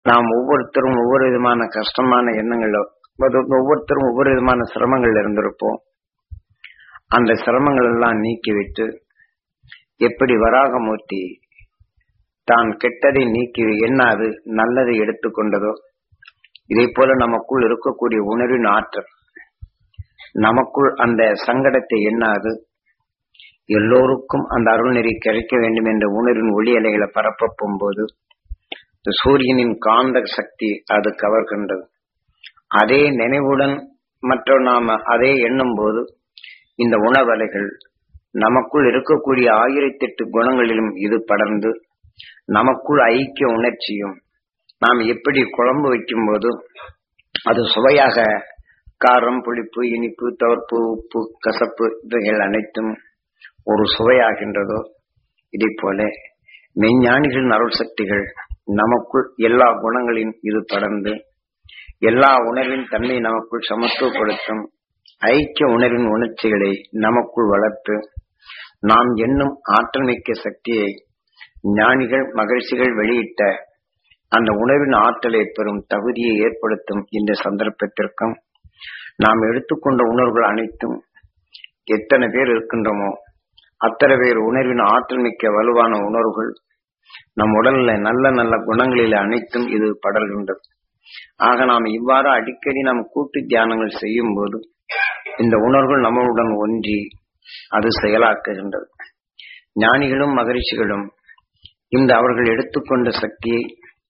நாம் ஒவ்வொருத்தரும் ஒவ்வொரு விதமான கஷ்டமான எண்ணங்களோ ஒவ்வொருத்தரும் ஒவ்வொரு விதமான சிரமங்கள் இருந்திருப்போம் அந்த சிரமங்கள் எல்லாம் நீக்கிவிட்டு எப்படி வராகமூர்த்தி தான் கெட்டதை நீக்கி எண்ணாது நல்லதை எடுத்துக்கொண்டதோ இதே போல நமக்குள் இருக்கக்கூடிய உணர்வின் ஆற்றல் நமக்குள் அந்த சங்கடத்தை எண்ணாது எல்லோருக்கும் அந்த அருள்நெறி கிடைக்க வேண்டும் என்ற உணர்வின் ஒளி அலைகளை பரப்ப போகும்போது இந்த சூரியனின் காந்த சக்தி அது கவர்கின்றது அதே நினைவுடன் மற்ற நாம அதே எண்ணும் போது இந்த உணவலைகள் நமக்குள் இருக்கக்கூடிய ஆயிரத்தி எட்டு குணங்களிலும் இது படர்ந்து நமக்குள் ஐக்கிய உணர்ச்சியும் நாம் எப்படி குழம்பு வைக்கும் போது அது சுவையாக காரம் புளிப்பு இனிப்பு தவர்ப்பு உப்பு கசப்பு இவைகள் அனைத்தும் ஒரு சுவையாகின்றதோ இதே போல மெய்ஞானிகளின் அருள் சக்திகள் நமக்குள் எல்லா குணங்களின் இது படர்ந்து எல்லா உணர்வின் தன்மை நமக்குள் சமத்துவப்படுத்தும் ஐக்கிய உணர்வின் உணர்ச்சிகளை நமக்குள் வளர்த்து நாம் எண்ணும் ஆற்றல் மிக்க சக்தியை ஞானிகள் மகிழ்ச்சிகள் வெளியிட்ட அந்த உணர்வின் ஆற்றலை பெறும் தகுதியை ஏற்படுத்தும் இந்த சந்தர்ப்பத்திற்கும் நாம் எடுத்துக்கொண்ட உணர்வுகள் அனைத்தும் எத்தனை பேர் இருக்கின்றோமோ அத்தனை பேர் உணர்வின் ஆற்றல் மிக்க வலுவான உணர்வுகள் நம் உடல்ல நல்ல நல்ல குணங்களில் அனைத்தும் இது படர்கின்றது ஆக நாம் இவ்வாறு அடிக்கடி நாம் கூட்டு தியானங்கள் செய்யும் போது இந்த உணர்வுகள் நம்மளுடன் ஒன்றி அது செயலாக்குகின்றது ஞானிகளும் மகரிஷிகளும் இந்த அவர்கள் எடுத்துக்கொண்ட சக்தியை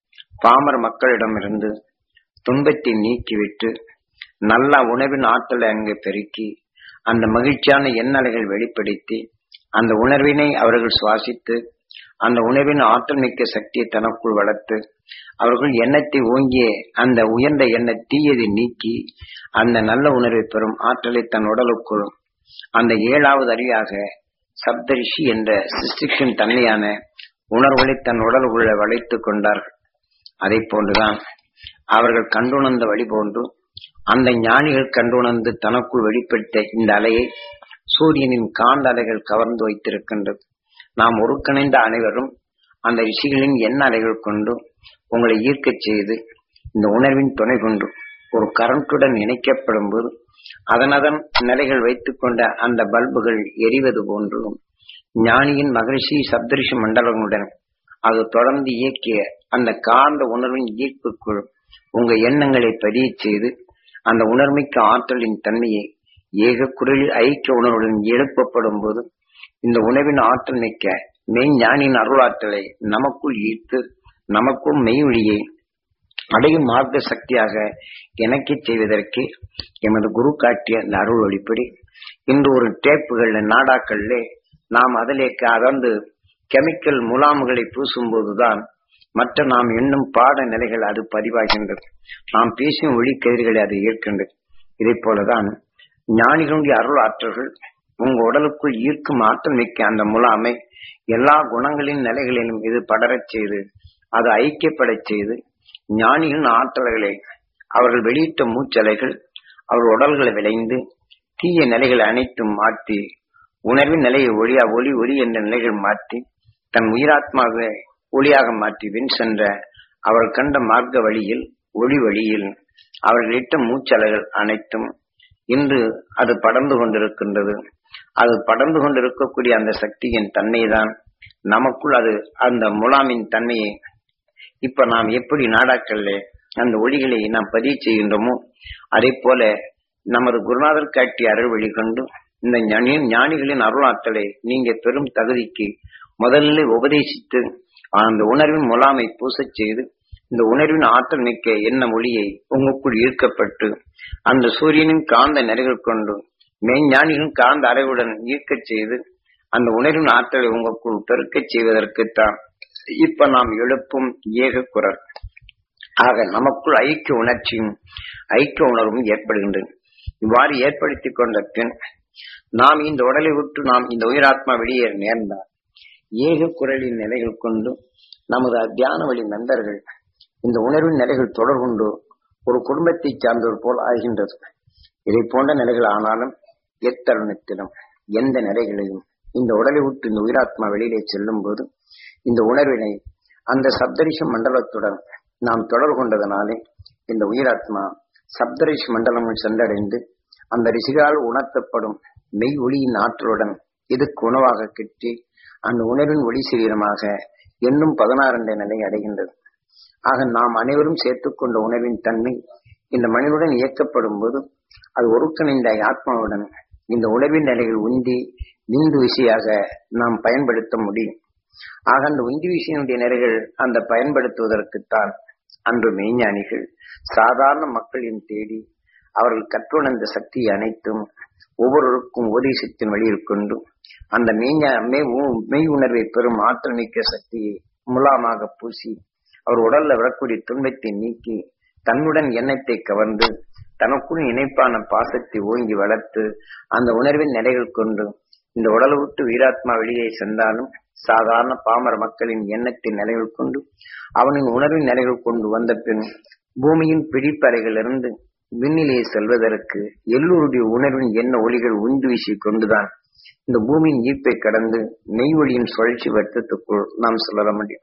பாமர மக்களிடமிருந்து துன்பத்தை நீக்கிவிட்டு நல்ல உணவின் ஆற்றலை அங்கு பெருக்கி அந்த மகிழ்ச்சியான எண்ணலைகள் வெளிப்படுத்தி அந்த உணர்வினை அவர்கள் சுவாசித்து அந்த உணர்வின் ஆற்றல் மிக்க சக்தியை தனக்குள் வளர்த்து அவர்கள் எண்ணத்தை ஓங்கிய அந்த உயர்ந்த எண்ண தீயதை நீக்கி அந்த நல்ல உணர்வை பெறும் ஆற்றலை தன் உடலுக்குள் அந்த ஏழாவது அறிவாக சப்தரிஷி என்ற சிஸ்டிக்ஷன் தன்மையான உணர்வுகளை தன் உடலுக்குள்ள வளைத்துக் கொண்டார்கள் அதை போன்றுதான் அவர்கள் கண்டுணர்ந்த வழி போன்று அந்த ஞானிகள் கண்டுணர்ந்து தனக்குள் வெளிப்படுத்த இந்த அலையை சூரியனின் காந்த அலைகள் கவர்ந்து வைத்திருக்கின்றது நாம் ஒருங்கிணைந்த அனைவரும் அந்த ரிஷிகளின் எண்ண அலைகள் கொண்டு உங்களை ஈர்க்கச் செய்து இந்த உணர்வின் துணை கொண்டு ஒரு கரண்ட்டுடன் இணைக்கப்படும் போது அதனதன் நிலைகள் வைத்துக் கொண்ட அந்த பல்புகள் எரிவது போன்றும் ஞானியின் மகிழ்ச்சி சப்தரிஷி மண்டலங்களுடன் அது தொடர்ந்து இயக்கிய அந்த காந்த உணர்வின் ஈர்ப்புக்குள் உங்க எண்ணங்களை பதிய செய்து அந்த உணர்மிக்க ஆற்றலின் தன்மையை ஏக குரலில் ஐக்கிய உணர்வுடன் எழுப்பப்படும் போது இந்த உணவின் ஆற்றல் மிக்க மெய்ஞானியின் அருளாற்றலை நமக்குள் ஈர்த்து நமக்கும் மெய்வழியை அடையும் மார்க்க சக்தியாக இணைக்க செய்வதற்கு எமது குரு காட்டிய அந்த அருள் ஒளிப்படி இன்று ஒரு டேப்புகள்ல நாடாக்கள்ல நாம் அதிலே அகர்ந்து கெமிக்கல் முலாமுகளை பூசும் போதுதான் மற்ற நாம் எண்ணும் பாட நிலைகள் அது பதிவாகின்றது நாம் பேசும் ஒளிக்கதிர்களை அது ஏற்கின்றது இதை போலதான் ஞானிகளுடைய அருள் ஆற்றல்கள் உங்க உடலுக்குள் ஈர்க்கும் ஆற்றல் மிக்க அந்த முலாமை எல்லா குணங்களின் நிலைகளிலும் இது படரச் செய்து அது ஐக்கியப்படச் செய்து ஞானிகளின் ஆற்றல்களை அவர்கள் வெளியிட்ட மூச்சலைகள் அவர்கள் உடல்களை விளைந்து தீய நிலைகளை அனைத்தும் மாற்றி உணர்வின் நிலையை ஒளியா ஒளி ஒளி என்ற நிலைகள் மாற்றி தன் உயிராத்மாவை ஒளியாக மாற்றி வின் சென்ற அவர்கள் கண்ட மார்க்க வழியில் ஒளி வழியில் அவர்கள் இட்ட மூச்சலைகள் அனைத்தும் இன்று அது படர்ந்து கொண்டிருக்கின்றது அது படர்ந்து கொண்டிருக்கக்கூடிய அந்த சக்தியின் தன்மைதான் நமக்குள் அது அந்த முலாமின் தன்மையை இப்ப நாம் எப்படி நாடாக்கல்ல அந்த ஒளிகளை நாம் பதிவு செய்கின்றோமோ அதே போல நமது குருநாதர் காட்டிய அருள் வழி கொண்டு இந்த ஞானிகளின் அருளாற்றலை நீங்க பெரும் தகுதிக்கு முதல்ல உபதேசித்து அந்த உணர்வின் முலாமை பூசச் செய்து இந்த உணர்வின் ஆற்றல் மிக்க எண்ண மொழியை உங்களுக்குள் ஈர்க்கப்பட்டு அந்த சூரியனின் காந்த நிறைகள் கொண்டு மெய்ஞானிகளின் காந்த அறைவுடன் ஈர்க்கச் செய்து அந்த உணர்வின் ஆற்றலை உங்களுக்குள் பெருக்கச் செய்வதற்குத்தான் இப்ப நாம் எழுப்பும் ஏக குரல் ஆக நமக்குள் ஐக்கிய உணர்ச்சியும் ஐக்கிய உணர்வும் ஏற்படுகின்றது இவ்வாறு ஏற்படுத்திக் கொண்ட பின் நாம் இந்த உடலை விட்டு நாம் இந்த உயிராத்மா வெளியேற நேர்ந்தால் ஏக குரலின் நிலைகள் கொண்டு நமது தியான வழி நண்பர்கள் இந்த உணர்வின் நிலைகள் தொடர் கொண்டு ஒரு குடும்பத்தை சார்ந்தவர் போல் ஆகின்றது இதை போன்ற நிலைகள் ஆனாலும் எத்தருணத்திலும் எந்த நிலைகளையும் இந்த உடலை விட்டு இந்த உயிராத்மா வெளியிலே செல்லும் போது இந்த உணர்வினை அந்த சப்தரிஷ மண்டலத்துடன் நாம் தொடர்பு கொண்டதனாலே இந்த உயிராத்மா சப்தரிஷி மண்டலங்கள் சென்றடைந்து அந்த ரிஷிகால் உணர்த்தப்படும் மெய் ஒளியின் ஆற்றலுடன் இதுக்கு உணவாக கிட்டி அந்த உணர்வின் ஒளி சரீரமாக என்னும் பதினாறு நிலை அடைகின்றது ஆக நாம் அனைவரும் சேர்த்துக்கொண்ட உணர்வின் தன்மை இந்த மனிதனுடன் இயக்கப்படும் போது அது ஒருங்கிணைந்த ஆத்மாவுடன் இந்த உணர்வின் நிலைகள் உந்தி நீந்து விசையாக நாம் பயன்படுத்த முடியும் ஆக அந்த உந்தி விசையினுடைய நிலைகள் அந்த பயன்படுத்துவதற்குத்தான் அன்று மெய்ஞானிகள் சாதாரண மக்களின் தேடி அவர்கள் கற்றுணர்ந்த சக்தி அனைத்தும் ஒவ்வொருவருக்கும் உபதேசத்தின் வழியில் கொண்டு அந்த மெய்ஞா மெய் உ- மெய் உணர்வை பெறும் ஆற்றல் மிக்க சக்தியை முலாமாக பூசி அவர் உடல்ல வரக்கூடிய துன்பத்தை நீக்கி தன்னுடன் எண்ணத்தை கவர்ந்து தனக்குள் இணைப்பான பாசத்தை ஓங்கி வளர்த்து அந்த உணர்வின் நிலைகள் கொண்டு இந்த உடலை விட்டு வீராத்மா வெளியே சென்றாலும் சாதாரண பாமர மக்களின் எண்ணத்தின் நிலைகள் கொண்டு அவனின் உணர்வின் நிலைகள் கொண்டு வந்த பின் பூமியின் பிடிப்பறைகளிலிருந்து விண்ணிலே செல்வதற்கு எல்லோருடைய உணர்வின் எண்ண ஒளிகள் உந்து வீசி கொண்டுதான் இந்த பூமியின் ஈர்ப்பை கடந்து மெய் ஒளியின் சுழற்சி வட்டத்துக்குள் நாம் செல்ல முடியும்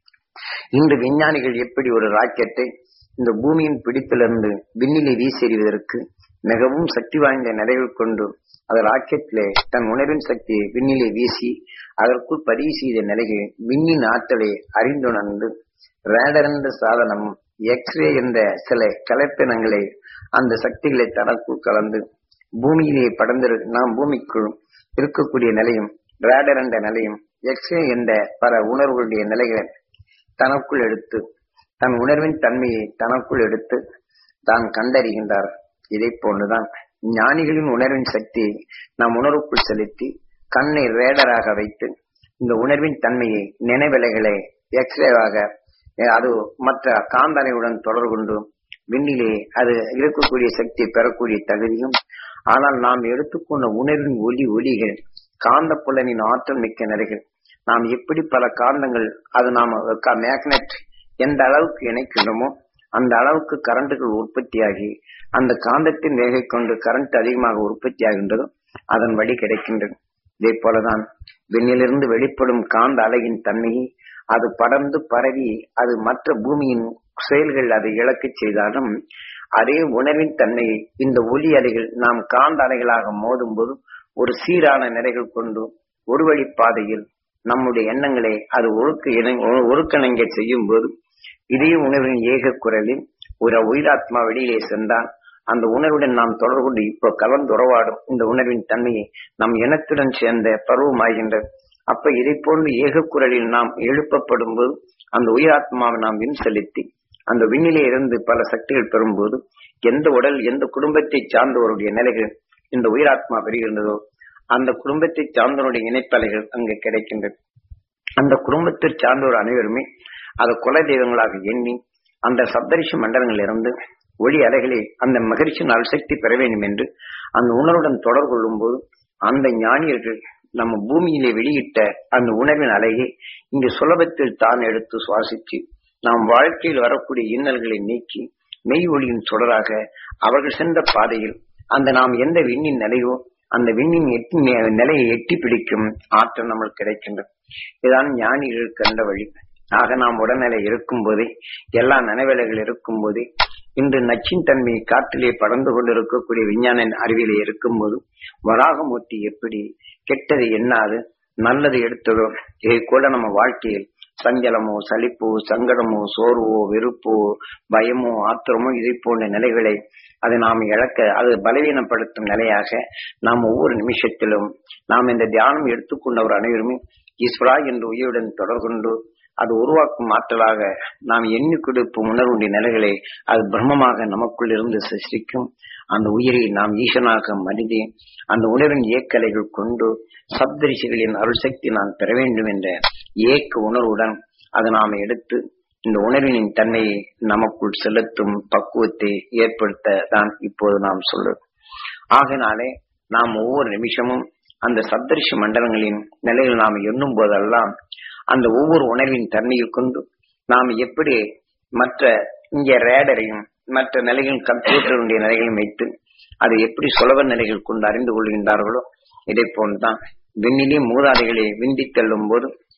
இன்று விஞ்ஞானிகள் எப்படி ஒரு ராக்கெட்டை இந்த பூமியின் பிடிப்பிலிருந்து விண்ணிலே வீசெறிவதற்கு மிகவும் சக்தி வாய்ந்த நிலைகள் கொண்டு அது ராக்கெட்டிலே தன் உணர்வின் சக்தியை விண்ணிலே வீசி அதற்குள் பதிவு செய்த நிலைகள் விண்ணின் ஆற்றலை அறிந்துணர்ந்து ரேடர் என்ற சாதனமும் எக்ஸ்ரே என்ற சில கலப்பினங்களை அந்த சக்திகளை தனக்குள் கலந்து பூமியிலே படர்ந்து நாம் பூமிக்குள் இருக்கக்கூடிய நிலையும் ரேடர் என்ற நிலையும் எக்ஸ்ரே என்ற பல உணர்வுகளுடைய நிலைகளை தனக்குள் எடுத்து தன் உணர்வின் தன்மையை தனக்குள் எடுத்து தான் கண்டறிகின்றார் இதை போன்றுதான் ஞானிகளின் உணர்வின் சக்தியை நாம் உணர்வுக்குள் செலுத்தி கண்ணை ரேடராக வைத்து இந்த உணர்வின் தன்மையை நினைவலைகளை எக்ஸ்ரேவாக அது மற்ற காந்தனையுடன் தொடர்பு கொண்டு விண்ணிலே அது இருக்கக்கூடிய சக்தியை பெறக்கூடிய தகுதியும் ஆனால் நாம் எடுத்துக்கொண்ட உணர்வின் ஒலி ஒலிகள் காந்த புலனின் ஆற்றல் மிக்க நிலைகள் நாம் எப்படி பல காந்தங்கள் அது நாம் மேக்னெட் எந்த அளவுக்கு இணைக்கின்றோமோ அந்த அளவுக்கு கரண்ட்டுகள் உற்பத்தியாகி அந்த காந்தத்தின் வேகை கொண்டு கரண்ட் அதிகமாக உற்பத்தி ஆகின்றதோ அதன் வழி கிடைக்கின்றது இதே போலதான் விண்ணிலிருந்து வெளிப்படும் காந்த அலையின் தன்மையை அது படர்ந்து பரவி அது மற்ற பூமியின் செயல்கள் அதை இழக்கச் செய்தாலும் அதே உணர்வின் தன்மையை இந்த ஒலி அலைகள் நாம் காந்த அலைகளாக மோதும் போது ஒரு சீரான நிலைகள் கொண்டு ஒரு வழி பாதையில் நம்முடைய எண்ணங்களை அது ஒழுக்க இணை- ஒருங்கிணைங்க செய்யும் போது இதே உணர்வின் ஏக குரலில் ஒரு உயிராத்மா வெளியிலே சென்றால் அந்த உணர்வுடன் நாம் தொடர்பு கொண்டு இப்போ கலந்துறவாடும் இந்த உணர்வின் தன்மையை நம் இனத்துடன் சேர்ந்த பருவமாகின்றது அப்ப இதை போன்று ஏக குரலில் நாம் எழுப்பப்படும் போது அந்த உயிராத்மாவை நாம் விண் செலுத்தி அந்த விண்ணிலே இருந்து பல சக்திகள் பெறும்போது எந்த உடல் எந்த குடும்பத்தை சார்ந்தவருடைய நிலைகள் இந்த உயிராத்மா பெறுகின்றதோ அந்த குடும்பத்தை சார்ந்தவருடைய இணைப்பலைகள் அங்கு கிடைக்கின்றது அந்த குடும்பத்தை சார்ந்தவர் அனைவருமே அதை குல தெய்வங்களாக எண்ணி அந்த சப்தரிஷி மண்டலங்களிலிருந்து ஒளி அலைகளை அந்த மகிழ்ச்சியின் அல்சக்தி பெற வேண்டும் என்று அந்த உணர்வுடன் தொடர்பு கொள்ளும் போது அந்த ஞானியர்கள் நம்ம பூமியிலே வெளியிட்ட அந்த உணர்வின் அலையை இங்கு சுலபத்தில் தான் எடுத்து சுவாசித்து நாம் வாழ்க்கையில் வரக்கூடிய இன்னல்களை நீக்கி மெய் ஒளியின் தொடராக அவர்கள் சென்ற பாதையில் அந்த நாம் எந்த விண்ணின் நிலையோ அந்த விண்ணின் எட்டி நிலையை எட்டி பிடிக்கும் ஆற்றல் நம்மளுக்கு கிடைக்கின்றது இதுதான் ஞானிகள் கண்ட வழி ஆக நாம் உடல்நிலை இருக்கும் போதே எல்லா நினைவலைகள் இருக்கும் போதே இன்று நச்சின் தன்மையை காற்றிலே படர்ந்து கொண்டிருக்கக்கூடிய விஞ்ஞான அறிவியலை இருக்கும்போது வராகமூர்த்தி எப்படி கெட்டது எண்ணாது நல்லது எடுத்ததோ இதை கூட நம்ம வாழ்க்கையில் சஞ்சலமோ சலிப்போ சங்கடமோ சோர்வோ வெறுப்போ பயமோ ஆத்திரமோ இதை போன்ற நிலைகளை அதை நாம் இழக்க அது பலவீனப்படுத்தும் நிலையாக நாம் ஒவ்வொரு நிமிஷத்திலும் நாம் இந்த தியானம் எடுத்துக்கொண்டவர் அனைவருமே ஈஸ்வரா என்று உயிருடன் தொடர்பு கொண்டு அது உருவாக்கும் ஆற்றலாக நாம் எண்ணி கொடுக்கும் உணர்வுடைய நிலைகளை அது பிரம்மமாக நமக்குள் இருந்து சிருஷ்டிக்கும் அந்த உயிரை நாம் ஈசனாக மனிதே அந்த உணர்வின் இயக்கலைகள் கொண்டு சப்தரிசிகளின் அருள் சக்தி நான் பெற வேண்டும் என்ற ஏக்க உணர்வுடன் அதை நாம் எடுத்து இந்த உணர்வினின் தன்மையை நமக்குள் செலுத்தும் பக்குவத்தை ஏற்படுத்த தான் இப்போது நாம் சொல்லுவோம் ஆகினாலே நாம் ஒவ்வொரு நிமிஷமும் அந்த சப்தரிஷி மண்டலங்களின் நிலையில் நாம் எண்ணும் போதெல்லாம் அந்த ஒவ்வொரு உணர்வின் தன்மையில் கொண்டு நாம் எப்படி மற்ற இங்க ரேடரையும் மற்ற நிலைகளின் கம்ப்யூட்டருடைய நிலைகளையும் வைத்து அதை எப்படி சுலப நிலைகள் கொண்டு அறிந்து கொள்கின்றார்களோ இதை போன்றுதான் விண்ணிலே மூதாதைகளை விண்டி தள்ளும் போது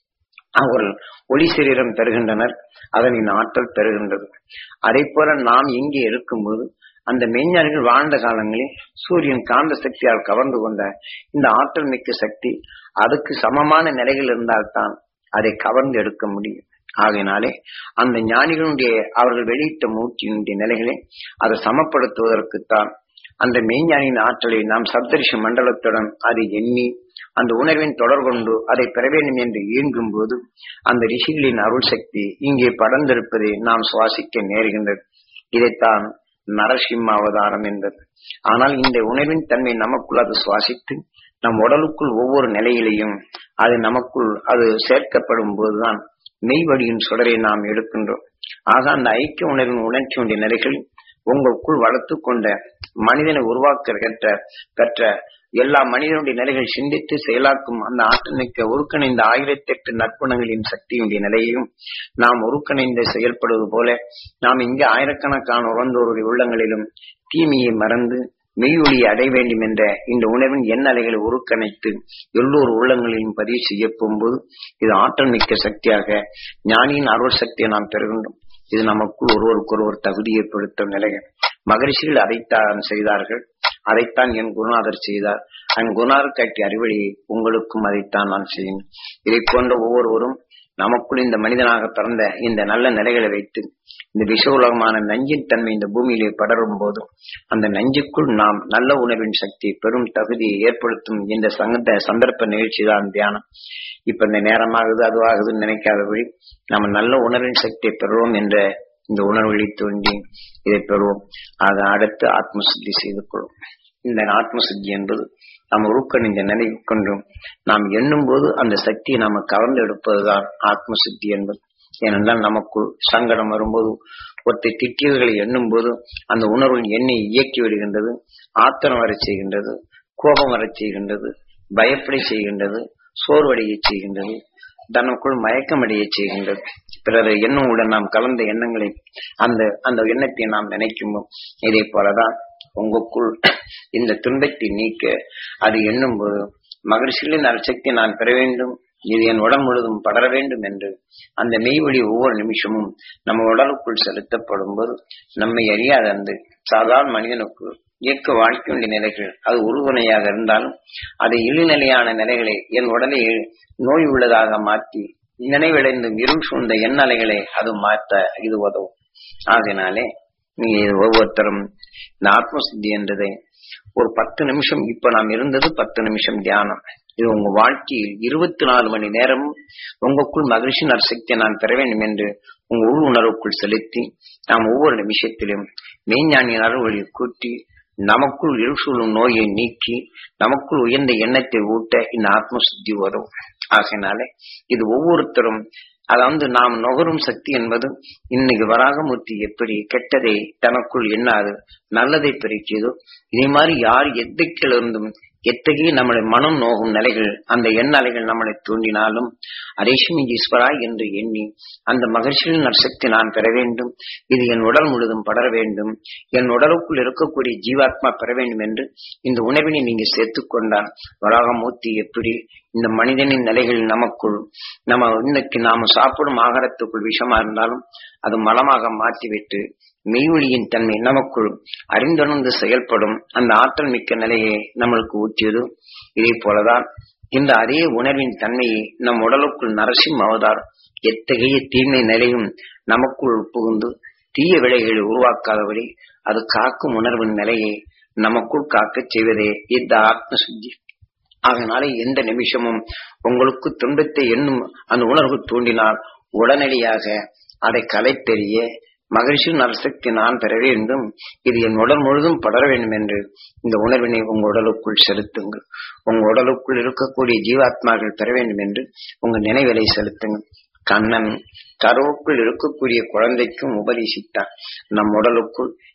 அவர்கள் ஒளி சரீரம் பெறுகின்றனர் அதனின் ஆற்றல் பெறுகின்றது அதே போல நாம் இங்கே இருக்கும்போது அந்த மெய்ஞானிகள் வாழ்ந்த காலங்களில் சூரியன் காந்த சக்தியால் கவர்ந்து கொண்ட இந்த ஆற்றல் மிக்க சக்தி அதுக்கு சமமான நிலைகள் இருந்தால்தான் அதை கவர்ந்து எடுக்க முடியும் ஆகையினாலே அந்த ஞானிகளுடைய அவர்கள் வெளியிட்ட மூர்த்தியினுடைய நிலைகளை அதை சமப்படுத்துவதற்குத்தான் அந்த மெய்ஞானியின் ஆற்றலை நாம் சப்தரிஷி மண்டலத்துடன் அதை எண்ணி அந்த உணர்வின் தொடர் கொண்டு அதை பெற வேண்டும் என்று இயங்கும் போது அந்த ரிஷிகளின் அருள் சக்தி இங்கே படர்ந்திருப்பதை நாம் சுவாசிக்க நேருகின்றது இதைத்தான் நரசிம்ம அவதாரம் என்பது ஆனால் இந்த உணர்வின் தன்மை நமக்குள் அது சுவாசித்து நம் உடலுக்குள் ஒவ்வொரு நிலையிலையும் அது நமக்குள் அது சேர்க்கப்படும் போதுதான் மெய்வடியின் சுடரை நாம் எடுக்கின்றோம் ஆக அந்த ஐக்கிய உணர்வின் உணர்ச்சியுடைய நிலைகள் உங்களுக்குள் வளர்த்து கொண்ட மனிதனை உருவாக்க கற்ற கற்ற எல்லா மனிதனுடைய நிலைகள் சிந்தித்து செயலாக்கும் அந்த ஆற்றல் மிக்க ஒருங்கிணைந்த ஆயிரத்தி எட்டு நற்குணங்களின் சக்தியுடைய நிலையையும் நாம் ஒருங்கிணைந்து செயல்படுவது போல நாம் இங்கே ஆயிரக்கணக்கான உறந்தோருடைய உள்ளங்களிலும் தீமையை மறந்து மெய்யொலியை அடைய வேண்டும் என்ற இந்த உணர்வின் எண்ணலைகளை ஒருங்கிணைத்து எல்லோரு உள்ளங்களிலும் பதிவு செய்ய போகும்போது இது ஆற்றல் மிக்க சக்தியாக ஞானியின் அருள் சக்தியை நாம் பெறுகின்றோம் இது நமக்குள் ஒருவருக்கொருவர் தகுதி ஏற்படுத்தும் நிலைகள் மகரிஷிகள் அதைத்தான் செய்தார்கள் அதைத்தான் என் குருநாதர் செய்தார் என் குருநாதர் காட்டிய அறிவழியை உங்களுக்கும் அதைத்தான் நான் செய்யும் இதை போன்ற ஒவ்வொருவரும் நமக்குள் இந்த மனிதனாக பிறந்த இந்த நல்ல நிலைகளை வைத்து இந்த விஷ உலகமான நஞ்சின் தன்மை இந்த பூமியிலே படரும் போதும் அந்த நஞ்சுக்குள் நாம் நல்ல உணர்வின் சக்தி பெரும் தகுதியை ஏற்படுத்தும் இந்த சங்க சந்தர்ப்ப நிகழ்ச்சி தான் தியானம் இப்ப இந்த நேரமாகுது அதுவாகுதுன்னு நினைக்காதபடி நம்ம நல்ல உணர்வின் சக்தியை பெறுவோம் என்ற இந்த உணர்வழி தோன்றி இதை பெறுவோம் அதை அடுத்து ஆத்ம சுத்தி செய்து கொள்வோம் இந்த ஆத்ம சுத்தி என்பது நாம் உருக்கன் இந்த நிலை கொண்டும் நாம் எண்ணும் போது அந்த சக்தியை நாம கவர்ந்து எடுப்பதுதான் ஆத்ம சுத்தி என்பது ஏனென்றால் நமக்குள் சங்கடம் வரும்போது ஒருத்தர் திட்டியவர்களை எண்ணும் போது அந்த உணர்வின் எண்ணெய் இயக்கி விடுகின்றது ஆத்திரம் வரச் செய்கின்றது கோபம் வரச் செய்கின்றது பயப்பட செய்கின்றது சோர்வடைய செய்கின்றது தனக்குள் மயக்கமடைய செய்கின்றது பிறர் எண்ணங்களுடன் நாம் கலந்த எண்ணங்களை அந்த அந்த எண்ணத்தை நாம் நினைக்கும் இதே போலதான் உங்களுக்குள் இந்த துன்பத்தை நீக்க அது எண்ணும் போது மகிழ்ச்சிகளின் அரிசக்தி நான் பெற வேண்டும் இது என் உடல் முழுதும் படர வேண்டும் என்று அந்த மெய்வழி ஒவ்வொரு நிமிஷமும் நம்ம உடலுக்குள் செலுத்தப்படும் போது நம்மை அறியாத அந்த சாதாரண மனிதனுக்கு இயக்க வாழ்க்கையுடைய நிலைகள் அது உறுதுணையாக இருந்தாலும் அதை இழிநிலையான நிலைகளை என் உடலை நோய் உள்ளதாக மாற்றி நினைவிழைந்து இருள் சூழ்ந்த எண்ணலைகளை அது மாற்ற இது உதவும் ஆகையினாலே நீங்க ஒவ்வொருத்தரும் இந்த ஆத்மசித்தி என்றதை ஒரு பத்து நிமிஷம் இப்ப நாம் இருந்தது பத்து நிமிஷம் தியானம் இது உங்க வாழ்க்கையில் இருபத்தி நாலு மணி நேரமும் உங்களுக்குள் மகிழ்ச்சி நற்சக்தியை நான் பெற வேண்டும் என்று உங்க உள் உணர்வுக்குள் செலுத்தி நாம் ஒவ்வொரு நிமிஷத்திலும் மெய்ஞானியின் அருள்வழி கூட்டி நமக்குள் இருசூழும் நோயை நீக்கி நமக்குள் உயர்ந்த எண்ணத்தை ஊட்ட இந்த ஆத்ம சுத்தி வரும் ஆகையினாலே இது ஒவ்வொருத்தரும் அதாவது நாம் நுகரும் சக்தி என்பது இன்னைக்கு வராகமூர்த்தி எப்படி கெட்டதை தனக்குள் எண்ணாது நல்லதை பெருக்கியதோ இதே மாதிரி யார் எத்தைக்கிலிருந்தும் எத்தகைய நம்மளை மனம் நோகும் நிலைகள் அந்த எண்ண அலைகள் நம்மளை தூண்டினாலும் அரேஷ்மி ஈஸ்வரா என்று எண்ணி அந்த மகிழ்ச்சியின் நற்சக்தி நான் பெற வேண்டும் இது என் உடல் முழுதும் படர வேண்டும் என் உடலுக்குள் இருக்கக்கூடிய ஜீவாத்மா பெற வேண்டும் என்று இந்த உணவினை நீங்க சேர்த்துக் கொண்டால் வராகமூர்த்தி எப்படி இந்த மனிதனின் நிலைகள் நமக்குள் நம்ம இன்னைக்கு நாம சாப்பிடும் ஆகாரத்துக்குள் விஷமா இருந்தாலும் அது மலமாக மாற்றிவிட்டு மெய்வொழியின் தன்மை நமக்குள் அறிந்துணர்ந்து செயல்படும் அந்த ஆற்றல் மிக்க நிலையை நம்மளுக்கு ஊற்றியது இதே போலதான் இந்த அதே உணர்வின் தன்மையை நம் உடலுக்குள் நரசிம் அவதார் எத்தகைய தீமை நிலையும் நமக்குள் புகுந்து தீய விளைகளை உருவாக்காதபடி அது காக்கும் உணர்வின் நிலையை நமக்குள் காக்கச் செய்வதே இந்த ஆத்ம சுத்தி அதனால எந்த நிமிஷமும் உங்களுக்கு துன்பத்தை எண்ணும் அந்த உணர்வு தூண்டினால் உடனடியாக அதை கலைத்தெறிய மகிழ்ச்சி நரசக்தி நான் பெற வேண்டும் இது என் உடல் முழுதும் படர வேண்டும் என்று இந்த உணர்வினை உங்க உடலுக்குள் செலுத்துங்கள் உங்க உடலுக்குள் இருக்கக்கூடிய ஜீவாத்மாக்கள் பெற வேண்டும் என்று உங்க நினைவிலை செலுத்துங்கள் கண்ணன் கருவுக்குள் இருக்கக்கூடிய குழந்தைக்கும் உபதேசித்தான் நம் உடலுக்குள்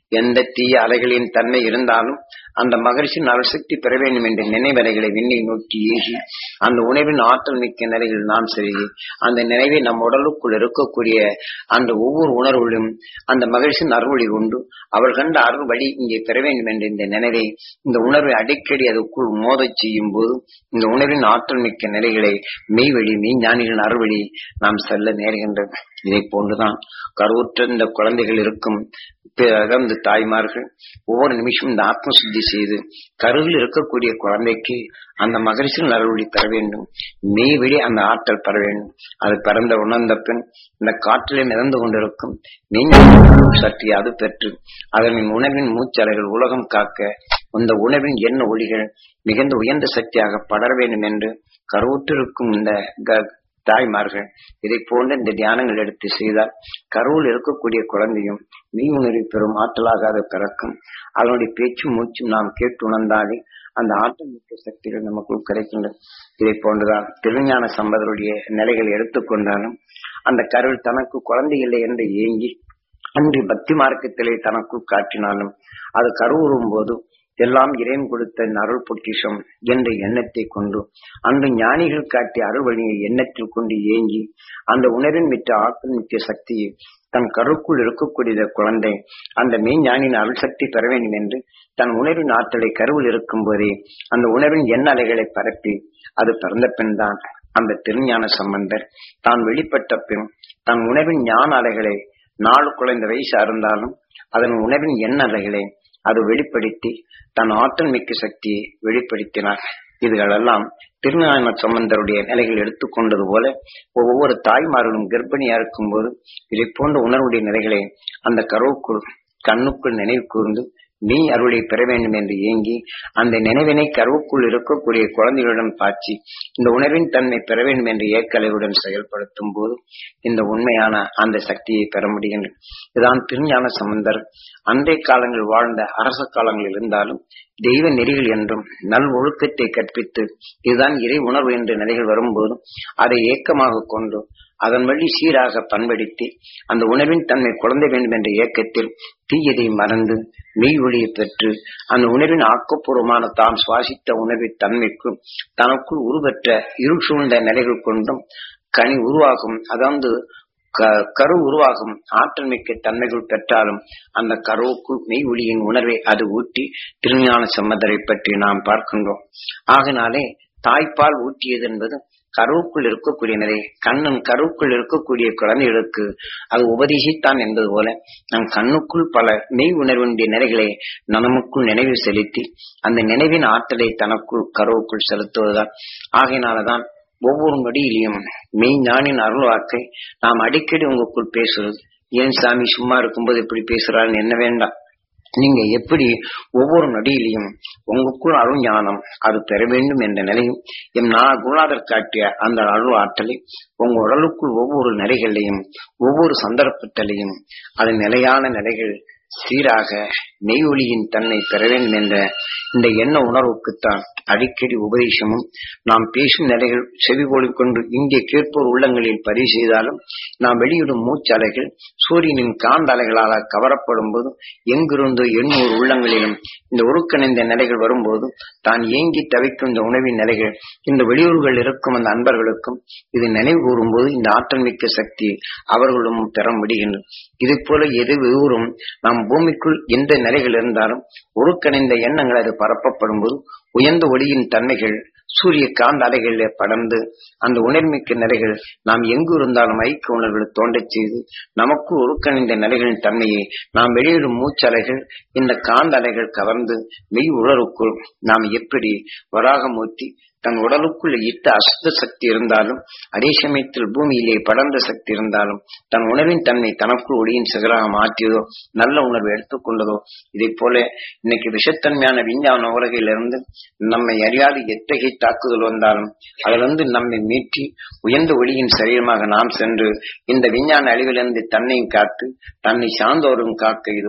எந்த தீய அலைகளின் தன்மை இருந்தாலும் அந்த மகரிஷின் அருள்சக்தி பெற வேண்டும் என்ற நினைவலைகளை விண்ணை நோக்கி ஏகி அந்த உணவின் ஆற்றல் மிக்க நிலையில் நாம் செருகி அந்த நினைவை நம் உடலுக்குள் இருக்கக்கூடிய அந்த ஒவ்வொரு உணர்வுகளும் அந்த மகிழ்ச்சியின் அருள்வழி கொண்டு அவர் கண்ட அருள் வழி இங்கே பெற வேண்டும் என்ற இந்த நினைவை இந்த உணர்வை அடிக்கடி அதுக்குள் மோதச் செய்யும் போது இந்த உணர்வின் ஆற்றல் மிக்க நிலைகளை மெய்வழி மெய்ஞானிகளின் அருள்வழி நாம் செல்ல நேருகின்றது இதை போன்றுதான் கருவுற்ற இந்த குழந்தைகள் இருக்கும் பிறந்த தாய்மார்கள் ஒவ்வொரு நிமிஷம் இந்த ஆத்ம சுத்தி செய்து கருவில் இருக்கக்கூடிய குழந்தைக்கு அந்த மகரிஷின் அருள்வழி பெற வேண்டும் மெய்வழி அந்த ஆற்றல் பெற வேண்டும் அது பிறந்த உணர்ந்த பின் இந்த காற்றிலே மிதந்து கொண்டிருக்கும் மெய்ஞான சக்தி அது பெற்று அதனின் உணவின் மூச்சலைகள் உலகம் காக்க இந்த உணவின் எண்ண ஒளிகள் மிகுந்த உயர்ந்த சக்தியாக படர வேண்டும் என்று கருவுற்றிருக்கும் இந்த க- தாய்மார்கள் இதை போன்ற இந்த தியானங்கள் எடுத்து செய்தால் கருவில் இருக்கக்கூடிய குழந்தையும் மெய் உணர்வு பெறும் ஆற்றலாக அது பிறக்கும் அதனுடைய பேச்சும் மூச்சும் நாம் கேட்டு உணர்ந்தாலே அந்த ஆற்றல் மிக்க சக்திகள் நமக்குள் கிடைக்கின்றது இதை போன்றுதான் திருஞான சம்பதருடைய நிலைகளை எடுத்துக்கொண்டாலும் அந்த கருவில் தனக்கு குழந்தை இல்லை என்று ஏங்கி அன்று பக்தி மார்க்கத்திலே தனக்குள் காட்டினாலும் அது கருவுறும் போது எல்லாம் இறைவன் கொடுத்த அருள் பொக்கிஷம் என்ற எண்ணத்தை கொண்டு அந்த ஞானிகள் காட்டிய அருள் வழியை எண்ணத்தில் கொண்டு ஏங்கி அந்த உணர்வின் மிக்க ஆற்றல் மிக்க சக்தியை தன் கருக்குள் இருக்கக்கூடிய குழந்தை அந்த மெய்ஞானின் அருள் சக்தி பெற வேண்டும் என்று தன் உணர்வின் ஆற்றலை கருவில் இருக்கும் போதே அந்த உணர்வின் எண்ண அலைகளை பரப்பி அது பிறந்த பின் தான் அந்த திருஞான சம்பந்தர் தான் வெளிப்பட்ட பின் தன் உணர்வின் ஞான அலைகளை நாலு குழந்தை வயசு இருந்தாலும் அதன் உணர்வின் எண்ண அலைகளை அது வெளிப்படுத்தி தன் ஆற்றல் மிக்க சக்தியை வெளிப்படுத்தினார் இதுகளெல்லாம் திருஞான சம்பந்தருடைய நிலைகள் எடுத்துக்கொண்டது போல ஒவ்வொரு தாய்மார்களும் கர்ப்பிணியா இருக்கும் போது இதை போன்ற உணர்வுடைய நிலைகளை அந்த கருவுக்குள் கண்ணுக்குள் நினைவு கூர்ந்து நீ அருளை பெற வேண்டும் என்று ஏங்கி அந்த நினைவினை கருவுக்குள் இருக்கக்கூடிய குழந்தைகளிடம் பாய்ச்சி இந்த உணர்வின் தன்மை பெற வேண்டும் என்ற ஏக்கலையுடன் செயல்படுத்தும் போது இந்த உண்மையான அந்த சக்தியை பெற முடிகின்றது இதுதான் திருஞான சம்பந்தர் அன்றைய காலங்கள் வாழ்ந்த அரச காலங்கள் இருந்தாலும் தெய்வ நெறிகள் என்றும் நல் ஒழுக்கத்தை கற்பித்து இதுதான் இறை உணர்வு என்ற நிலைகள் வரும்போதும் அதை ஏக்கமாக கொண்டு அதன் வழி சீராக பண்படுத்தி அந்த உணவின் தன்மை குழந்தை வேண்டும் என்ற இயக்கத்தில் தீயதை மறந்து மெய் ஒளியை பெற்று அந்த உணவின் ஆக்கப்பூர்வமான தாம் சுவாசித்த உணவின் தன்மைக்கும் தனக்குள் உருவற்ற இருள் சூழ்ந்த நிலைகள் கொண்டும் கனி உருவாகும் அதாவது க- கரு உருவாகும் ஆற்றல் மிக்க தன்மைகள் பெற்றாலும் அந்த கருவுக்குள் மெய் ஒளியின் உணர்வை அது ஊட்டி திருஞான சம்மதரை பற்றி நாம் பார்க்கின்றோம் ஆகினாலே தாய்ப்பால் ஊட்டியது என்பது கருவுக்குள் இருக்கக்கூடிய நிலை கண்ணன் கருவுக்குள் இருக்கக்கூடிய குழந்தைகளுக்கு அது உபதேசித்தான் என்பது போல நம் கண்ணுக்குள் பல மெய் உணர்வினுடைய நிலைகளை நமக்குள் நினைவு செலுத்தி அந்த நினைவின் ஆற்றலை தனக்குள் கருவுக்குள் செலுத்துவதுதான் ஆகையினாலதான் ஒவ்வொரு நொடியிலையும் மெய் ஞானின் அருள்வாக்கை நாம் அடிக்கடி உங்களுக்குள் பேசுறது ஏன் சாமி சும்மா இருக்கும்போது இப்படி பேசுறாருன்னு என்ன வேண்டாம் நீங்க எப்படி ஒவ்வொரு நொடியிலையும் உங்களுக்குள் அருள் ஞானம் அது பெற வேண்டும் என்ற நிலையும் எம் நான் குருநாதர் காட்டிய அந்த அருள் ஆற்றலை உங்க உடலுக்குள் ஒவ்வொரு நிலைகளையும் ஒவ்வொரு சந்தர்ப்பத்திலையும் அது நிலையான நிலைகள் சீராக மெய் ஒளியின் தன்னை பெற வேண்டும் என்ற இந்த எண்ண உணர்வுக்குத்தான் அடிக்கடி உபதேசமும் நாம் பேசும் நிலைகள் செவி கொண்டு இங்கே கேட்போர் உள்ளங்களில் பதிவு செய்தாலும் நாம் வெளியிடும் மூச்சலைகள் சூரியனின் காந்த அலைகளால் கவரப்படும் போது எங்கிருந்து எண்ணூறு உள்ளங்களிலும் இந்த உருக்கணிந்த நிலைகள் வரும்போது தான் ஏங்கி தவிக்கும் இந்த உணவின் நிலைகள் இந்த வெளியூர்கள் இருக்கும் அந்த அன்பர்களுக்கும் இது நினைவு கூறும்போது இந்த ஆற்றல் மிக்க சக்தி அவர்களும் பெற முடிகின்றது இது போல எது ஊரும் நாம் பூமிக்குள் எந்த நிலைகள் இருந்தாலும் உருக்கணிந்த எண்ணங்கள் அது பரப்பப்படும் போது உயர்ந்த ஒளியின் தன்மைகள் சூரிய காந்த அலைகளில் படர்ந்து அந்த உணர்மிக்க நிலைகள் நாம் எங்கு இருந்தாலும் ஐக்கிய உணர்வுகளை தோண்டச் செய்து நமக்கு உருக்கணிந்த நிலைகளின் தன்மையை நாம் வெளியிடும் மூச்சலைகள் இந்த காந்த அலைகள் கவர்ந்து மெய் உணர்வுக்குள் நாம் எப்படி வராகமூர்த்தி தன் உடலுக்குள் இட்ட அசுத்த சக்தி இருந்தாலும் அதே சமயத்தில் பூமியிலே படர்ந்த சக்தி இருந்தாலும் தன் உணர்வின் தன்மை தனக்குள் ஒளியின் சிகராக மாற்றியதோ நல்ல உணர்வு எடுத்துக்கொண்டதோ இதை போல இன்னைக்கு விஷத்தன்மையான விஞ்ஞான உலகிலிருந்து நம்மை அறியாத எத்தகைய தாக்குதல் வந்தாலும் அதிலிருந்து நம்மை மீட்டி உயர்ந்த ஒளியின் சரீரமாக நாம் சென்று இந்த விஞ்ஞான அழிவிலிருந்து தன்னையும் காத்து தன்னை சார்ந்தோரும் காக்க இது உதவும்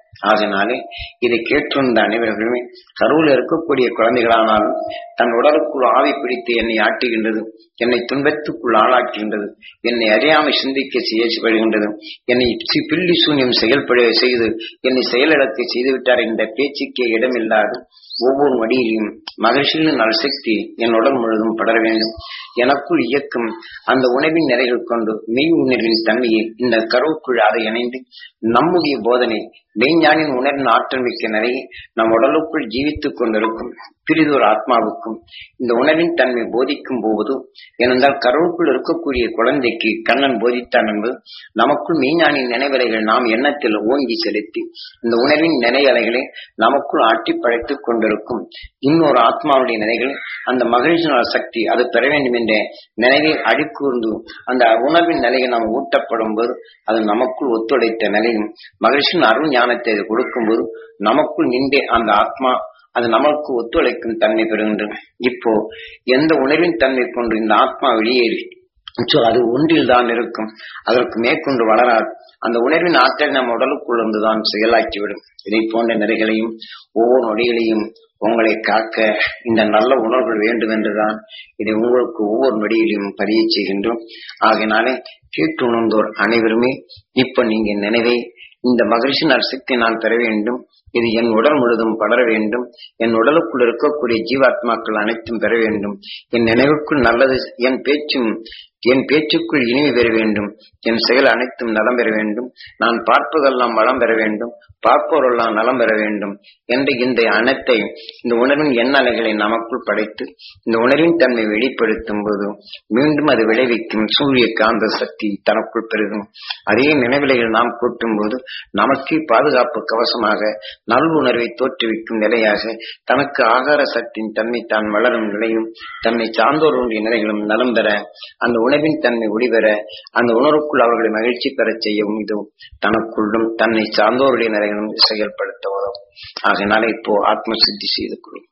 ஆகினாலே இதை கேட்டிருந்த அனைவர்களுமே கருவில் இருக்கக்கூடிய குழந்தைகளானாலும் தன் உடலுக்குள் ஆவி பிடித்து என்னை ஆட்டுகின்றது என்னை துன்பத்துக்குள் ஆளாக்குகின்றது என்னை அறியாமை சிந்திக்க செய்யப்படுகின்றது என்னை சி- பில்லி சூன்யம் செயல்பட செய்து என்னை செயலிழக்க செய்துவிட்டார் இந்த பேச்சுக்கே இடமில்லாது ஒவ்வொரு வடியிலும் மகிழ்ச்சியின் நல்சக்தி என் உடல் முழுவதும் படர வேண்டும் எனக்குள் இயக்கும் அந்த உணவின் நிறைகள் கொண்டு மெய் உணர்வின் தன்மையை இந்த கருவுக்குள் அதை இணைந்து நம்முடைய போதனை மெய்ஞானின் உணர்வின் ஆற்றல் மிக்க நிறைய நம் உடலுக்குள் ஜீவித்துக் கொண்டிருக்கும் பிரிதொரு ஆத்மாவுக்கும் இந்த உணர்வின் தன்மை போதிக்கும் போது ஏனென்றால் கருவுக்குள் இருக்கக்கூடிய குழந்தைக்கு கண்ணன் போதித்தான் என்பது நமக்குள் மெய்ஞானின் நினைவலைகள் நாம் எண்ணத்தில் ஓங்கி செலுத்தி இந்த உணர்வின் நினைவலைகளை நமக்குள் ஆட்டி படைத்துக் கொண்டிருக்கும் இன்னொரு ஆத்மாவுடைய நிலைகள் அந்த மகிழ்ச்சியின் சக்தி அது பெற வேண்டும் என்ற நினைவை அடிக்கூர்ந்து அந்த உணர்வின் நிலையை நாம் ஊட்டப்படும் போது அது நமக்குள் ஒத்துழைத்த நிலையும் மகிழ்ச்சியின் அருள் ஞானத்தை அது கொடுக்கும்போது நமக்குள் நின்றே அந்த ஆத்மா அது நமக்கு ஒத்துழைக்கும் தன்மை பெறுகின்றது இப்போ எந்த உணர்வின் தன்மை கொண்டு இந்த ஆத்மா வெளியேறி So, அது ஒன்றில் தான் இருக்கும் அதற்கு மேற்கொண்டு வளராது அந்த உணர்வின் ஆற்றல் நம் உடலுக்குள் இருந்துதான் செயலாக்கிவிடும் இதை போன்ற நிறைகளையும் ஒவ்வொரு நொடிகளையும் உங்களை காக்க இந்த நல்ல உணர்வுகள் வேண்டும் என்றுதான் இதை உங்களுக்கு ஒவ்வொரு நொடியிலும் பதிய செய்கின்றோம் ஆகையினாலே கேட்டு உணர்ந்தோர் அனைவருமே இப்ப நீங்க நினைவை இந்த மகிழ்ச்சி நற்சக்தி நான் பெற வேண்டும் இது என் உடல் முழுதும் படர வேண்டும் என் உடலுக்குள் இருக்கக்கூடிய ஜீவாத்மாக்கள் அனைத்தும் பெற வேண்டும் என் நினைவுக்குள் நல்லது என் பேச்சும் என் பேச்சுக்குள் இனிமை பெற வேண்டும் என் செயல் அனைத்தும் நலம் பெற வேண்டும் நான் பார்ப்பதெல்லாம் வளம் பெற வேண்டும் பார்ப்போரெல்லாம் நலம் பெற வேண்டும் என்ற இந்த அனைத்தை இந்த உணர்வின் எண்ணலைகளை நமக்குள் படைத்து இந்த உணர்வின் தன்மை வெளிப்படுத்தும் போது மீண்டும் அது விளைவிக்கும் சூரிய காந்த சக்தி தனக்குள் பெருகும் அதே நினைவிலைகள் நாம் கூட்டும் போது நமக்கே பாதுகாப்பு கவசமாக நல்வுணர்வை தோற்றுவிக்கும் நிலையாக தனக்கு ஆகார சக்தியின் தன்மை தான் வளரும் நிலையும் தன்னை சார்ந்தோருடைய நிலைகளும் நலம் பெற அந்த உணவின் தன்மை ஒளிபெற அந்த உணர்வுக்குள் அவர்களை மகிழ்ச்சி பெறச் செய்யவும் இது தனக்குள்ளும் தன்னை சார்ந்தோருடைய நிலைகளும் செயல்படுத்த உதவும் ஆகையினால இப்போ ஆத்ம சித்தி செய்து கொள்ளும்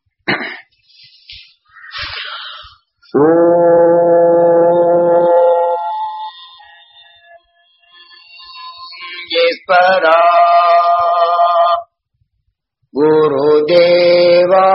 ஈஸ்வரா குருதேவா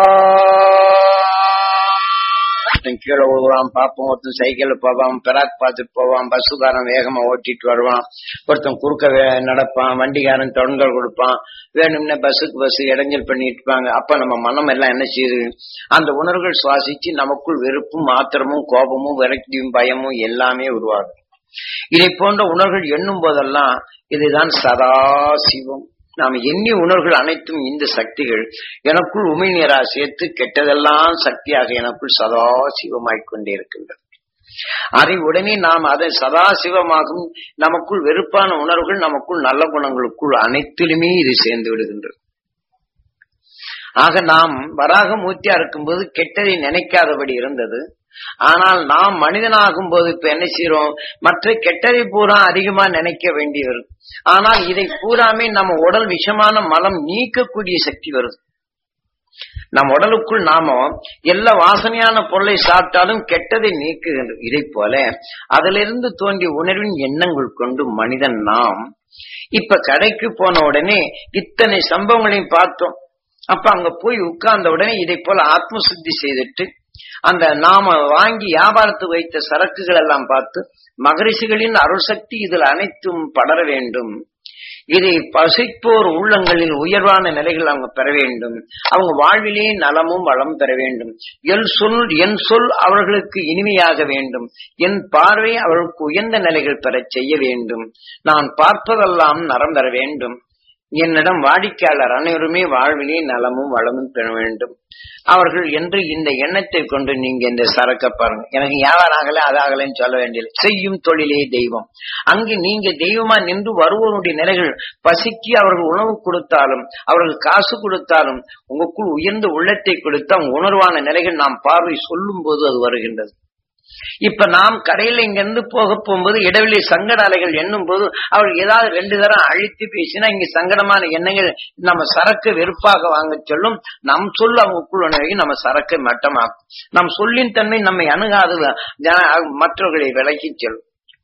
ஒருத்தன் கீழே விழுவான் பார்ப்போம் ஒருத்தன் சைக்கிள் போவான் பெராக் பார்த்துட்டு போவான் பஸ்ஸுக்காரன் வேகமா ஓட்டிட்டு வருவான் ஒருத்தன் குறுக்க வே- நடப்பான் வண்டிக்காரன் தொடங்கல் கொடுப்பான் வேணும்னா பஸ்ஸுக்கு பஸ் இடைஞ்சல் பண்ணிட்டு இருப்பாங்க அப்ப நம்ம மனம் எல்லாம் என்ன செய்யுது அந்த உணர்வுகள் சுவாசிச்சு நமக்குள் வெறுப்பும் ஆத்திரமும் கோபமும் விரக்தியும் பயமும் எல்லாமே உருவாகும் இதை போன்ற உணர்வுகள் எண்ணும் போதெல்லாம் இதுதான் சதா சிவம் நாம் எண்ணிய உணர்வுகள் அனைத்தும் இந்த சக்திகள் எனக்குள் உமிழ்நீரா சேர்த்து கெட்டதெல்லாம் சக்தியாக எனக்குள் சதா சிவமாய்க் கொண்டே இருக்கின்றது அதை உடனே நாம் அதை சதா சிவமாகும் நமக்குள் வெறுப்பான உணர்வுகள் நமக்குள் நல்ல குணங்களுக்குள் அனைத்திலுமே இது சேர்ந்து விடுகின்றது ஆக நாம் வராக மூர்த்தியா இருக்கும்போது கெட்டதை நினைக்காதபடி இருந்தது ஆனால் நாம் மனிதனாகும் போது இப்ப என்ன செய்யறோம் மற்ற கெட்டதை பூரா அதிகமா நினைக்க வேண்டி வரும் ஆனால் இதை பூராமே நம்ம உடல் விஷமான மலம் நீக்கக்கூடிய சக்தி வருது நம் உடலுக்குள் நாம எல்லா வாசனையான பொருளை சாப்பிட்டாலும் கெட்டதை நீக்குகின்றது இதை போல அதிலிருந்து தோன்றிய உணர்வின் எண்ணங்கள் கொண்டு மனிதன் நாம் இப்ப கடைக்கு போன உடனே இத்தனை சம்பவங்களையும் பார்த்தோம் அப்ப அங்க போய் உட்கார்ந்த உடனே இதை போல ஆத்ம சுத்தி செய்துட்டு அந்த நாம வாங்கி வியாபாரத்துக்கு வைத்த சரக்குகள் எல்லாம் பார்த்து மகரிஷிகளின் அருள் சக்தி இதில் அனைத்தும் படர வேண்டும் இதை பசிப்போர் உள்ளங்களில் உயர்வான நிலைகள் அவங்க பெற வேண்டும் அவங்க வாழ்விலே நலமும் வளம் பெற வேண்டும் என் சொல் என் சொல் அவர்களுக்கு இனிமையாக வேண்டும் என் பார்வை அவர்களுக்கு உயர்ந்த நிலைகள் பெறச் செய்ய வேண்டும் நான் பார்ப்பதெல்லாம் நரம் பெற வேண்டும் என்னிடம் வாடிக்கையாளர் அனைவருமே வாழ்விலே நலமும் வளமும் பெற வேண்டும் அவர்கள் என்று இந்த எண்ணத்தை கொண்டு நீங்க இந்த சரக்க பாருங்க எனக்கு வியாபாரம் ஆகல அதாகலன்னு சொல்ல வேண்டியது செய்யும் தொழிலே தெய்வம் அங்கு நீங்க தெய்வமா நின்று வருவோருடைய நிலைகள் பசிக்கு அவர்கள் உணவு கொடுத்தாலும் அவர்கள் காசு கொடுத்தாலும் உங்களுக்குள் உயர்ந்த உள்ளத்தை கொடுத்து அவங்க உணர்வான நிலைகள் நாம் பார்வை சொல்லும் போது அது வருகின்றது இப்ப நாம் கடையில இங்க இருந்து போக போகும்போது இடைவெளி சங்கட அலைகள் எண்ணும் போது அவர்கள் ஏதாவது ரெண்டு தரம் அழித்து பேசினா இங்க சங்கடமான எண்ணங்கள் நம்ம சரக்கு வெறுப்பாக வாங்க சொல்லும் நம் சொல் அவங்களுக்குள் உணர்வை நம்ம சரக்கை மட்டமாக்கும் நம் சொல்லின் தன்மை நம்மை அணுகாது ஜன- மற்றவர்களை விலக்கி செல்லும்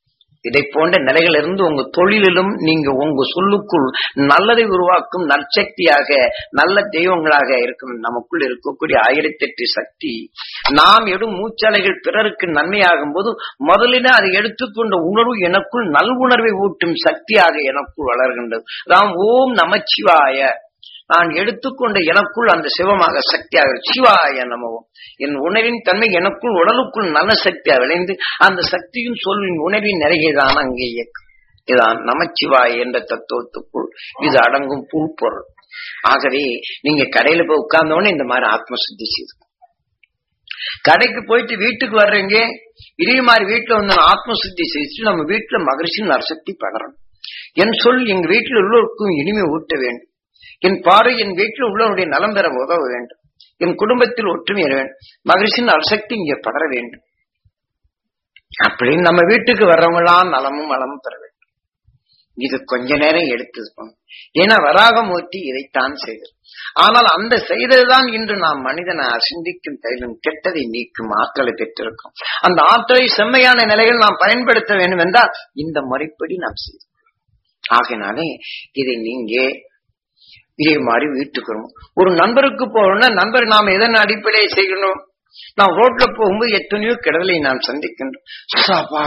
இதை போன்ற நிலைகளிலிருந்து உங்க தொழிலிலும் நீங்க உங்க சொல்லுக்குள் நல்லதை உருவாக்கும் நற்சக்தியாக நல்ல தெய்வங்களாக இருக்கும் நமக்குள் இருக்கக்கூடிய ஆயிரத்தெட்டு சக்தி நாம் எடும் மூச்சலைகள் பிறருக்கு நன்மையாகும் போது முதலில் அதை எடுத்துக்கொண்ட உணர்வு எனக்குள் நல்வுணர்வை ஊட்டும் சக்தியாக எனக்குள் வளர்கின்றது நாம் ஓம் நமச்சிவாய நான் எடுத்துக்கொண்ட எனக்குள் அந்த சிவமாக சக்தியாக சிவாய நமவும் என் உணவின் தன்மை எனக்குள் உடலுக்குள் நல்ல சக்தியாக விளைந்து அந்த சக்தியும் சொல்லின் உணவின் நிறையதான் அங்கே இயக்கும் இதான் நமச்சிவாய் என்ற தத்துவத்துக்குள் இது அடங்கும் புல்பொருள் ஆகவே நீங்க கடையில போய் உட்கார்ந்தோடனே இந்த மாதிரி ஆத்ம சுத்தி செய்து கடைக்கு போயிட்டு வீட்டுக்கு வர்றீங்க இதே மாதிரி வீட்டுல வந்து ஆத்ம சுத்தி செய்து நம்ம வீட்டுல மகிழ்ச்சி நரசக்தி படறோம் என் சொல் எங்க வீட்டில் உள்ளோருக்கும் இனிமை ஊட்ட வேண்டும் என் பார்வை என் வீட்டில் உள்ளவருடைய நலம் பெற உதவ வேண்டும் என் குடும்பத்தில் ஒற்றுமை வர வேண்டும் மகிழ்ச்சியின் அரசக்தி இங்கே படர வேண்டும் அப்படின்னு நம்ம வீட்டுக்கு வர்றவங்களாம் நலமும் வளமும் பெற வேண்டும் இது கொஞ்ச நேரம் எடுத்து ஏன்னா வராகமூர்த்தி இதைத்தான் செய்தது ஆனால் அந்த செய்ததுதான் இன்று நாம் மனிதனை சிந்திக்கும் தைலும் கெட்டதை நீக்கும் ஆற்றலை பெற்றிருக்கோம் அந்த ஆற்றலை செம்மையான நிலையில் நாம் பயன்படுத்த வேண்டும் என்றால் இந்த முறைப்படி நாம் செய்தோம் ஆகினாலே இதை நீங்க இதே மாதிரி வீட்டுக்கு வரும் ஒரு நண்பருக்கு போகணும்னா நண்பர் நாம் எதன் அடிப்படையை செய்யணும் நாம் ரோட்ல போகும்போது எத்தனையோ கிடலை நாம் சந்திக்கின்றோம் சாப்பா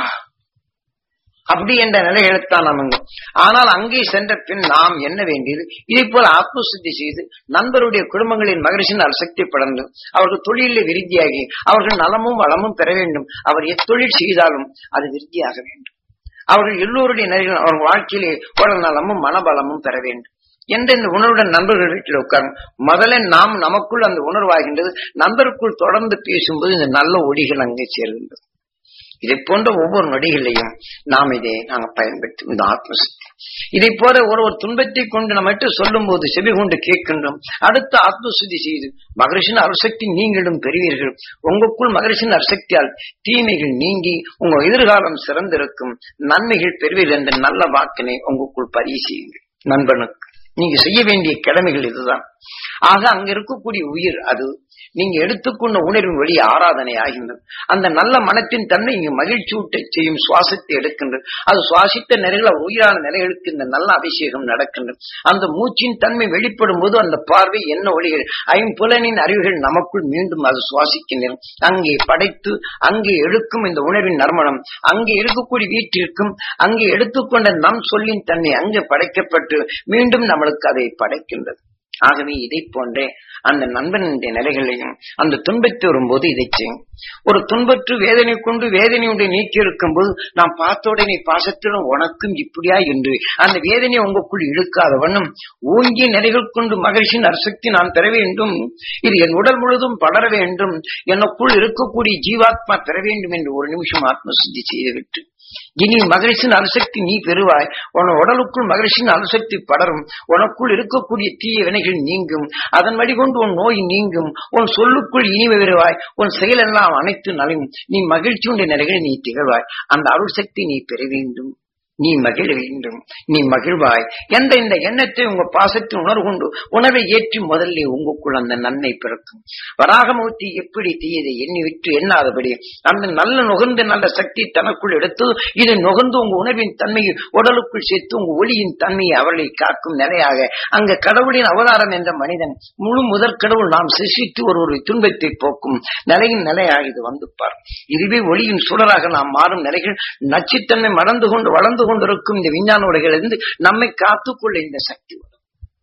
அப்படி என்ற நிலையில்தான் நமங்க ஆனால் அங்கே சென்ற பின் நாம் என்ன வேண்டியது இதே போல ஆத்மசுத்தி செய்து நண்பருடைய குடும்பங்களின் மகிழ்ச்சியின் அசக்தி படர்ந்து அவர்கள் தொழிலில் விருத்தியாகி அவர்கள் நலமும் வளமும் பெற வேண்டும் அவர் எத்தொழில் செய்தாலும் அது விருத்தியாக வேண்டும் அவர்கள் எல்லோருடைய நிலைகள் அவர்கள் வாழ்க்கையிலே உடல் நலமும் மனபலமும் பெற வேண்டும் என்ற இந்த உணர்வுடன் நண்பர்கள் வீட்டில் உட்காரும் முதல்ல நாம் நமக்குள் அந்த உணர்வாகின்றது நண்பருக்குள் தொடர்ந்து பேசும்போது இந்த நல்ல ஒடிகள் அங்கே சேர்கின்றது இதை போன்ற ஒவ்வொரு நொடிகளையும் நாம் இதை நாங்கள் பயன்படுத்தும் இந்த ஆத்மசக்தி இதை போல ஒரு ஒரு துன்பத்தை கொண்டு நம்ம சொல்லும் போது செவி கொண்டு கேட்கின்றோம் அடுத்த ஆத்மசுதி செய்து மகரிஷின் அரசக்தி நீங்களும் பெறுவீர்கள் உங்களுக்குள் மகரிஷின் அரசக்தியால் தீமைகள் நீங்கி உங்க எதிர்காலம் சிறந்திருக்கும் நன்மைகள் பெறுவீர்கள் என்ற நல்ல வாக்கினை உங்களுக்குள் பதிவு செய்யுங்கள் நண்பனுக்கு நீங்க செய்ய வேண்டிய கடமைகள் இதுதான் ஆக அங்க இருக்கக்கூடிய உயிர் அது நீங்க எடுத்துக்கொண்ட உணர்வின் வழி ஆராதனை ஆகின்றது அந்த நல்ல மனத்தின் தன்மை இங்கு மகிழ்ச்சி ஊட்ட செய்யும் சுவாசத்தை எடுக்கின்றது அது சுவாசித்த நிலைகள் உயிரான நிலைகளுக்கு இந்த நல்ல அபிஷேகம் நடக்கின்றது அந்த மூச்சின் தன்மை வெளிப்படும் போது அந்த பார்வை என்ன ஒளிகள் ஐம்புலனின் அறிவுகள் நமக்குள் மீண்டும் அது சுவாசிக்கின்றன அங்கே படைத்து அங்கே எடுக்கும் இந்த உணர்வின் நறுமணம் அங்கே இருக்கக்கூடிய வீட்டிற்கும் அங்கே எடுத்துக்கொண்ட நம் சொல்லின் தன்மை அங்கே படைக்கப்பட்டு மீண்டும் நம்மளுக்கு அதை படைக்கின்றது ஆகவே இதை போன்றே அந்த நண்பனுடைய நிலைகளையும் அந்த துன்பத்தை வரும்போது இதை செய்யும் ஒரு துன்பற்று வேதனை கொண்டு வேதனையுடைய நீக்கி இருக்கும் போது நாம் பார்த்த உடனே பாசத்திலும் உனக்கும் இப்படியா என்று அந்த வேதனையை உங்களுக்குள் இழுக்காத வண்ணம் ஓங்கிய நிலைகள் கொண்டு மகிழ்ச்சியின் அரசக்தி நான் பெற வேண்டும் இது என் உடல் முழுதும் படர வேண்டும் எனக்குள் இருக்கக்கூடிய ஜீவாத்மா பெற வேண்டும் என்று ஒரு நிமிஷம் ஆத்ம சித்தி செய்துவிட்டு இனி மகிழ்ச்சியின் அணுசக்தி நீ பெறுவாய் உன் உடலுக்குள் மகிழ்ச்சியின் அணுசக்தி படரும் உனக்குள் இருக்கக்கூடிய தீய வினைகள் நீங்கும் அதன் வழிகொண்டு உன் நோய் நீங்கும் உன் சொல்லுக்குள் இனிமை பெறுவாய் உன் செயலெல்லாம் அனைத்து நலையும் நீ மகிழ்ச்சியுடைய நிலைகளை நீ திகழ்வாய் அந்த அருள் சக்தி நீ பெற வேண்டும் நீ மகிழ வேண்டும் நீ மகிழ்வாய் என்ற இந்த எண்ணத்தை உங்க பாசத்தின் உணர்வு கொண்டு உணவை ஏற்றி முதல்ல உங்களுக்குள் அந்த நன்மை பிறக்கும் வராகமூர்த்தி எப்படி தீயதை எண்ணி விட்டு எண்ணாதபடி அந்த நல்ல நுகர்ந்த நல்ல சக்தி தனக்குள் எடுத்து இதை நுகர்ந்து உங்க உணவின் தன்மையை உடலுக்குள் சேர்த்து உங்க ஒளியின் தன்மையை அவளை காக்கும் நிலையாக அங்க கடவுளின் அவதாரம் என்ற மனிதன் முழு முதற் கடவுள் நாம் சிசித்து ஒரு ஒரு துன்பத்தை போக்கும் நிலையின் நிலையாக இது வந்துப்பார் இதுவே ஒளியின் சுடராக நாம் மாறும் நிலைகள் நச்சுத்தன்மை மறந்து கொண்டு வளர்ந்து கொண்டிருக்கும் இந்த விஞ்ஞான உடைகளிலிருந்து நம்மை காத்துக்கொள்ள இந்த சக்தி வரும்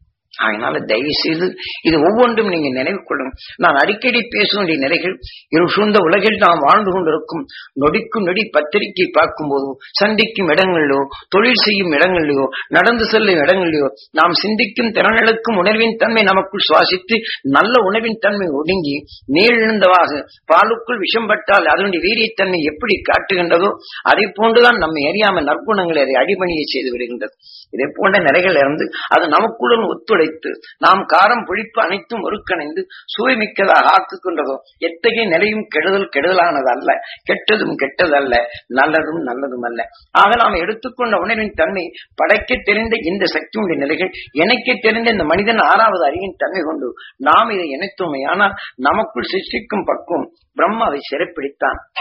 அதனால தயவு செய்து இது ஒவ்வொன்றும் நீங்க நினைவு கொள்ளும் நான் அடிக்கடி பேச வேண்டிய நிலைகள் இரு சூழ்ந்த உலகில் நாம் வாழ்ந்து கொண்டிருக்கும் நொடிக்கும் நொடி பத்திரிகை பார்க்கும்போது சந்திக்கும் இடங்களிலோ தொழில் செய்யும் இடங்களிலோ நடந்து செல்லும் இடங்களிலோ நாம் சிந்திக்கும் திறனெழுக்கும் உணர்வின் தன்மை நமக்குள் சுவாசித்து நல்ல உணவின் தன்மை ஒடுங்கி நீழ்ந்தவாக பாலுக்குள் விஷம் பட்டால் அதனுடைய வீரியத்தன்மை எப்படி காட்டுகின்றதோ அதை போன்றுதான் நம்மை அறியாம நற்குணங்களை அதை அடிபணியை செய்து விடுகின்றது இதை போன்ற நிலைகள் இருந்து அது நமக்குடன் ஒத்துழைத்து நாம் காரம் பொழிப்பு அனைத்தும் ஒருங்கிணைந்து சுவைமிக்கதாக ஆக்குகின்றதோ எத்தகைய நிலையும் கெடுதல் கெடுதலானது அல்ல கெட்டதும் கெட்டதல்ல நல்லதும் நல்லதும் அல்ல ஆக நாம் எடுத்துக்கொண்ட உணர்வின் தன்மை படைக்க தெரிந்த இந்த சக்தியுடைய நிலைகள் எனக்கு தெரிந்த இந்த மனிதன் ஆறாவது அறிவின் தன்மை கொண்டு நாம் இதை இணைத்தோமே ஆனால் நமக்குள் சிருஷ்டிக்கும் பக்குவம் பிரம்மாவை சிறைப்பிடித்தான்